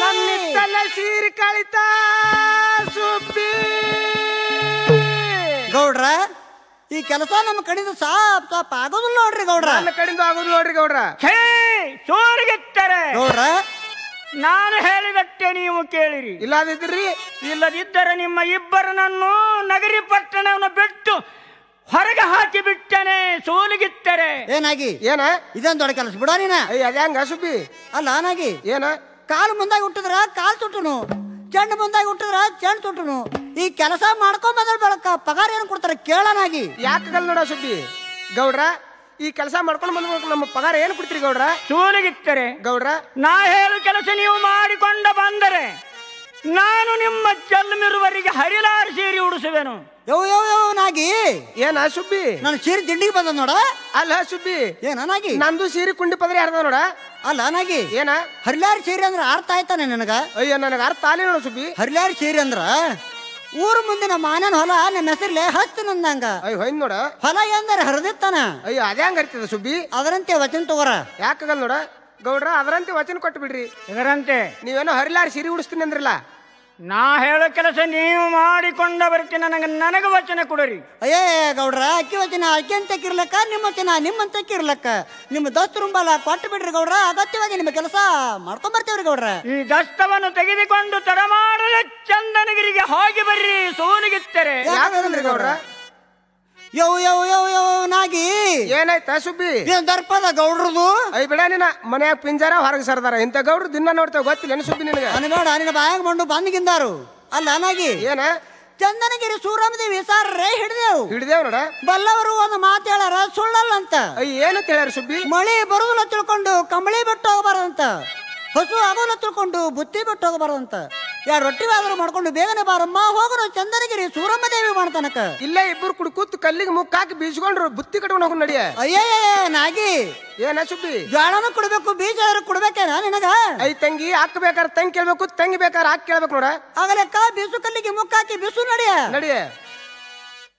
ನನ್ನಿತ್ತಲ್ಲ ಸೀರೆ ಕಳಿತ ಸುಬ್ಬಿ ಗೌಡ್ರ ಈ ಕೆಲಸ ನಮ್ಮ ಕಡೆಯಿಂದ ಸಾಪ್ ಸಾಪ್ ಆಗೋದಿಲ್ಲ ನೋಡ್ರಿ ಗೌಡ್ರ ನನ್ನ ಕಡೆಯಿಂದ ಆಗುದು ನೋಡ್ರಿ ಗೌಡ್ರ ಛೇ ಸೋರಿಗೆತ್ತರೆ ಗೌಡ್ರ ನಾನು ಹೇಳಿದಟ್ಟೆ ನೀವು ಕೇಳಿರಿ ಇಲ್ಲದಿದ್ರಿ ಇಲ್ಲದಿದ್ದರೆ ನಿಮ್ಮ ಇಬ್ಬರನನ್ನು ನಗರಿ ಪಟ್ಟಣವನ್ನು ಬಿಟ್ಟು ಹೊರಗೆ ಹಾಕಿ ಬಿಟ್ಟನೆ ಸೋಲಿಗಿತ್ತರೆ ಏನಾಗಿ ಏನ ಇದೊಂದ್ ದೊಡ್ಡ ಕೆಲಸ ಬಿಡ ನೀನ ಅಯ್ಯ ಅದ್ಯಾಂಗ ಸುಬ್ಬಿ ಅಲ್ಲ ನಾಗಿ ಏನ ಕಾಲು ಮುಂದಾಗಿ ಹುಟ್ಟಿದ್ರ ಕಾಲ್ ತುಟ್ಟುನು ಚೆಂಡು ಮುಂದಾಗಿ ಹುಟ್ಟಿದ್ರ ಚೆಂಡು ತುಟ್ಟುನು ಈ ಕೆಲಸ ಮಾಡ್ಕೊಂಡ್ ಬಂದ್ರ ಬೆಳಕ ಪಗಾರ ಏನ್ ಕೊಡ್ತಾರೆ ಕೇಳನಾಗಿ ಯಾಕಗಲ್ ನೋಡ ಸುಬ್ಬಿ ಗೌಡ್ರ ಈ ಕೆಲಸ ಮಾಡ್ಕೊಂಡು ಬಂದ್ ನಮ್ಮ ಪಗಾರ ಏನ್ ಕೊಡ್ತೀರಿ ಗೌಡ್ರ ಸೋಲಿಗಿತ್ತರೆ ಗೌಡ್ರ ನಾ ಹೇಳು ಕೆಲಸ ನೀವು ಮಾಡಿಕೊಂಡ ಬಂದರೆ ನಾನು ನಿಮ್ಮ ಜನ್ಮಿರುವರಿಗೆ ಹರಿಲಾರ ಸೇರಿ ಉಡಿಸುವೆನು ಯೋ ಯೋ ಯೋ ನಾಗಿ ಏನ ಸುಬ್ಬಿ ನಾನು ಸೀರೆ ದಿಂಡಿಗೆ ಬಂದ ನೋಡ ಅಲ್ಲ ಸುಬ್ಬಿ ಏನ ನಾಗಿ ನಂದು ಸೀರೆ ಕುಂಡಿ ಪದ್ರಿ ಯಾರ್ದ ನೋಡ ಅಲ್ಲ ನಾಗಿ ಏನ ಹರಿಲಾರಿ ಸೀರೆ ಅಂದ್ರ ಅರ್ಥ ಆಯ್ತಾನೆ ನನಗ ಅಯ್ಯ ನನಗ ಅರ್ಥ ಆಲಿ ನೋಡ ಸುಬ್ಬಿ ಹರಿಲಾರಿ ಸೀರೆ ಅಂದ್ರ ಊರ ಮುಂದಿನ ಮಾನನ ಹೊಲ ನಮ್ಮ ಹೆಸರ್ಲೆ ಹಸ್ತಿನ ಅಂದಂಗ ಅಯ್ಯ ಹೊಯ್ನ್ ನೋಡ ಹೊಲ ಎಂದರೆ ಹರಿದಿತ್ತಾನ ಅಯ್ಯ ಅದ್ಯಾಂಗ ಅರಿತದ ಸುಬ್ಬಿ ಅದರಂತೆ ವಚನ ತಗೋರ ಯಾಕಗಲ್ ನೋಡ ಗೌಡ್ರ ಅದರಂತೆ ವಚನ ಕೊಟ್ಟು ಬಿಡ್ರಿ ಇದರಂತೆ ನೀವೇನೋ ಹರಿಲಾರಿ ಸೀರೆ ಉಡಿಸ್ತೀನಿ ಅಂದ್ರಲ್ಲ ನಾ ಹೇಳೋ ಕೆಲಸ ನೀವು ಮಾಡಿಕೊಂಡ ಬರ್ತೀನಿ ನನಗೆ ನನಗೆ ವಚನ ಕೊಡರಿ ಅಯ್ಯೇ ಗೌಡ್ರ ಅಕ್ಕಿ ವಚನ ಅಕ್ಕಿ ಅಂತಕ್ಕಿರ್ಲಕ್ಕ ನಿಮ್ಮ ವಚನ ನಿಮ್ಮಂತಕ್ಕಿರ್ಲಕ್ಕ ನಿಮ್ಮ ದೋಸ್ತರುಂಬಲ ಕೊಟ್ಟು ಬಿಡ್ರಿ ಗೌಡ್ರ ಅಗತ್ಯವಾಗಿ ನಿಮ್ಮ ಕೆಲಸ ಮಾಡ್ಕೊಂಡ್ ಬರ್ತೇವ್ರಿ ಗೌಡ್ರ ಈ ದಸ್ತವನ್ನು ತೆಗೆದುಕೊಂಡು ತಡಮಾಡಲು ಚಂದನಗಿರಿಗೆ ಹೋಗಿ ಬರ್ರಿ ಸೋಲಿಗಿತ್ತರೆ ಯಾಕಂದ್ರಿ ಗೌಡ್ರ ಯೋ ಯೋ ಯೋ ಯೋ ನಾಗಿ ಏನಾಯ್ತಾ ಸುಬ್ಬಿ ಏನ್ ದರ್ಪದ ಗೌಡ್ರದು ಅಯ್ಯ ಬಿಡ ನೀನ ಮನ್ಯಾಗ ಪಿಂಜಾರ ಹೊರಗೆ ಸರ್ದಾರ ಇಂಥ ಗೌಡ್ರು ದಿನ ನೋಡ್ತೇವೆ ಗೊತ್ತಿಲ್ಲ ಏನು ಸುಬ್ಬಿ ನಿನಗೆ ಅನ್ಬೇಡ ನಿನ್ನ ಬಾಯಾಗ ಮಂಡು ಬಂದ್ಗಿಂದಾರು ಅಲ್ಲ ನಾಗಿ ಏನ ಚಂದನಗಿರಿ ಸೂರಮದೇವಿ ಸಾರ್ರೇ ಹಿಡಿದೆವು ಹಿಡಿದೇವ್ ನೋಡ ಬಲ್ಲವರು ಒಂದು ಮಾತು ಹೇಳಾರ ಸುಳ್ಳಲ್ಲ ಅಂತ ಅಯ್ಯ ಏನಂತ ಹೇಳ್ಯಾರ ಸುಬ್ಬಿ ಮಳಿ ಬರುದಿಲ್ಲ ತಿಳ್ಕೊಂಡು ಕಂಬಳಿ ಬಿಟ್ಟು ಹೋಗಬಾರ್ದಂತ ಹಸು ಆಗೋಲ್ಲ ತಿಳ್ಕೊಂಡು ಬುತ್ತಿ ಬಿಟ್ಟು ಹೋಗಬಾರ್ದಂತ ಎರಡು ರೊಟ್ಟಿ ಆದ್ರೂ ಮಾಡ್ಕೊಂಡು ಬೇಗನೆ ಬಾರಮ್ಮ ಹೋಗೋರು ಚಂದನಗಿರಿ ಸೂರಮ್ಮ ದೇವಿ ಮಾಡ್ತಾನಕ ಇಲ್ಲೇ ಇಬ್ಬರು ಕುಡ್ ಕೂತ್ ಕಲ್ಲಿಗೆ ಮುಕ್ಕಾಕಿ ಬೀಸ್ಕೊಂಡ್ರು ಬುತ್ತಿ ಕಟ್ಕೊಂಡು ಹೋಗ್ ನಡಿಯ ಅಯ್ಯೇ ನಾಗಿ ಏನ ಸುಬ್ಬಿ ಜ್ವಾಳನೂ ಕೊಡ್ಬೇಕು ಬೀಜ ಆದ್ರೂ ಕೊಡ್ಬೇಕೇನ ನಿನಗ ಐ ತಂಗಿ ಹಾಕ್ ಬೇಕಾರೆ ತಂಗಿ ಕೇಳ್ಬೇಕು ತಂಗಿ ಬೇಕಾರೆ ಹಾಕಿ ಕೇಳ್ಬೇಕು ನೋಡ ಆಗಲೆಕ್ಕ ಬೀಸು ಕಲ್ಲಿಗೆ ಮುಕ್ಕಾಕಿ ಬಿಸು ನಡಿಯ ನಡಿಯ